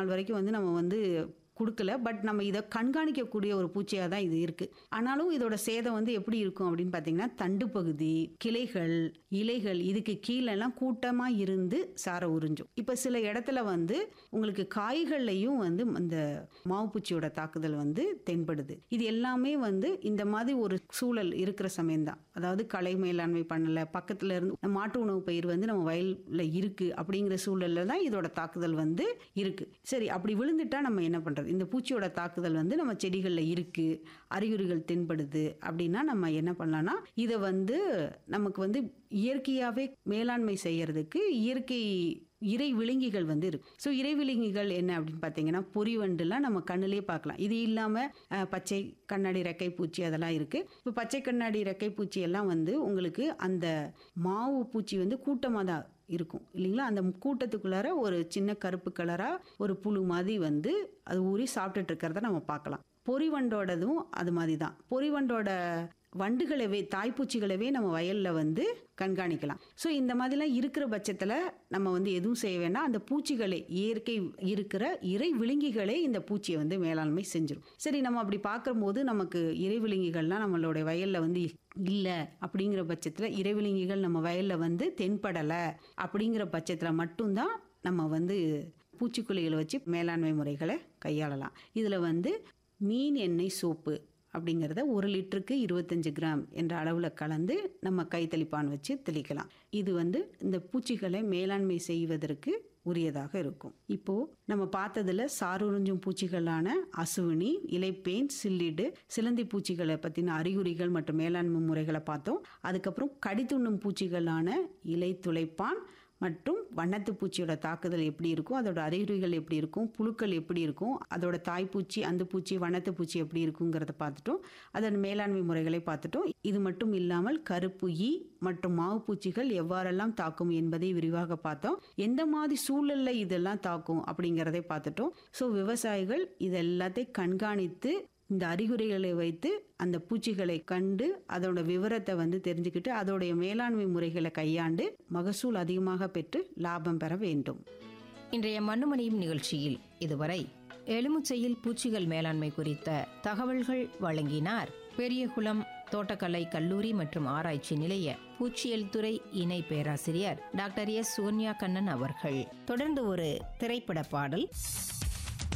நாள் வரைக்கும் வந்து நம்ம வந்து கொடுக்கல பட் நம்ம இதை கண்காணிக்கக்கூடிய ஒரு பூச்சியாக தான் இது இருக்கு ஆனாலும் இதோட சேதம் வந்து எப்படி இருக்கும் அப்படின்னு பார்த்தீங்கன்னா தண்டு பகுதி கிளைகள் இலைகள் இதுக்கு கீழெல்லாம் கூட்டமாக இருந்து சாரை உறிஞ்சும் இப்போ சில இடத்துல வந்து உங்களுக்கு காய்கள்லையும் வந்து இந்த மாவுப்பூச்சியோட தாக்குதல் வந்து தென்படுது இது எல்லாமே வந்து இந்த மாதிரி ஒரு சூழல் இருக்கிற சமயம்தான் அதாவது களை மேலாண்மை பண்ணல பக்கத்துல இருந்து மாட்டு உணவு பயிர் வந்து நம்ம வயல்ல இருக்கு அப்படிங்கிற சூழல்ல தான் இதோட தாக்குதல் வந்து இருக்கு சரி அப்படி விழுந்துட்டா நம்ம என்ன பண்றது இந்த பூச்சியோட தாக்குதல் வந்து நம்ம செடிகள்ல இருக்கு அறிகுறிகள் தென்படுது அப்படின்னா நம்ம என்ன பண்ணலாம்னா இதை வந்து நமக்கு வந்து இயற்கையாகவே மேலாண்மை செய்யறதுக்கு இயற்கை இறை விழுங்கிகள் வந்து இருக்கு ஸோ இறை விழுங்கிகள் என்ன அப்படின்னு பார்த்தீங்கன்னா பொறிவண்டுலாம் நம்ம கண்ணிலே பார்க்கலாம் இது இல்லாமல் பச்சை கண்ணாடி ரெக்கை பூச்சி அதெல்லாம் இருக்கு இப்போ பச்சை கண்ணாடி ரெக்கை பூச்சி எல்லாம் வந்து உங்களுக்கு அந்த மாவு பூச்சி வந்து கூட்டமாக தான் இருக்கும் இல்லைங்களா அந்த கூட்டத்துக்குள்ளார ஒரு சின்ன கருப்பு கலராக ஒரு புழு மாதிரி வந்து அது ஊறி சாப்பிட்டுட்டு இருக்கிறத நம்ம பார்க்கலாம் பொறிவண்டோடதும் அது மாதிரி தான் பொறிவண்டோட வண்டுகளவே தாய்ப்பூச்சிகளவே நம்ம வயலில் வந்து கண்காணிக்கலாம் ஸோ இந்த மாதிரிலாம் இருக்கிற பட்சத்தில் நம்ம வந்து எதுவும் செய்ய வேண்டாம் அந்த பூச்சிகளை இயற்கை இருக்கிற இறை விழுங்கிகளே இந்த பூச்சியை வந்து மேலாண்மை செஞ்சிடும் சரி நம்ம அப்படி பார்க்கும்போது நமக்கு இறை விழுங்கிகள்லாம் நம்மளுடைய வயலில் வந்து இல்லை அப்படிங்கிற பட்சத்தில் இறைவிழுங்கிகள் நம்ம வயலில் வந்து தென்படலை அப்படிங்கிற பட்சத்தில் மட்டும்தான் நம்ம வந்து பூச்சிக்கொல்லிகளை வச்சு மேலாண்மை முறைகளை கையாளலாம் இதில் வந்து மீன் எண்ணெய் சோப்பு அப்படிங்கிறத ஒரு லிட்டருக்கு இருபத்தஞ்சு கிராம் என்ற அளவில் கலந்து நம்ம கை தெளிப்பான் வச்சு தெளிக்கலாம் இது வந்து இந்த பூச்சிகளை மேலாண்மை செய்வதற்கு உரியதாக இருக்கும் இப்போ நம்ம பார்த்ததுல சாருறிஞ்சும் பூச்சிகளான அசுவினி இலைப்பேன் சில்லிடு சிலந்தி பூச்சிகளை பற்றின அறிகுறிகள் மற்றும் மேலாண்மை முறைகளை பார்த்தோம் அதுக்கப்புறம் கடித்துண்ணும் பூச்சிகளான இலை துளைப்பான் மற்றும் வண்ணத்து பூச்சியோட தாக்குதல் எப்படி இருக்கும் அதோட அறிகுறிகள் எப்படி இருக்கும் புழுக்கள் எப்படி இருக்கும் அதோட தாய்ப்பூச்சி அந்த பூச்சி வண்ணத்து பூச்சி எப்படி இருக்குங்கிறத பார்த்துட்டோம் அதன் மேலாண்மை முறைகளை பார்த்துட்டோம் இது மட்டும் இல்லாமல் கருப்பு ஈ மற்றும் மாவு பூச்சிகள் எவ்வாறெல்லாம் தாக்கும் என்பதை விரிவாக பார்த்தோம் எந்த மாதிரி சூழல்ல இதெல்லாம் தாக்கும் அப்படிங்கிறதை பார்த்துட்டோம் ஸோ விவசாயிகள் இது எல்லாத்தையும் கண்காணித்து இந்த அறிகுறிகளை வைத்து அந்த பூச்சிகளை கண்டு அதோட விவரத்தை வந்து தெரிஞ்சுக்கிட்டு அதோடைய மேலாண்மை முறைகளை கையாண்டு மகசூல் அதிகமாக பெற்று லாபம் பெற வேண்டும் இன்றைய மண்ணுமணியும் நிகழ்ச்சியில் இதுவரை எலுமிச்சையில் பூச்சிகள் மேலாண்மை குறித்த தகவல்கள் வழங்கினார் பெரியகுளம் தோட்டக்கலை கல்லூரி மற்றும் ஆராய்ச்சி நிலைய பூச்சியல் துறை இணை பேராசிரியர் டாக்டர் எஸ் சோனியா கண்ணன் அவர்கள் தொடர்ந்து ஒரு திரைப்பட பாடல்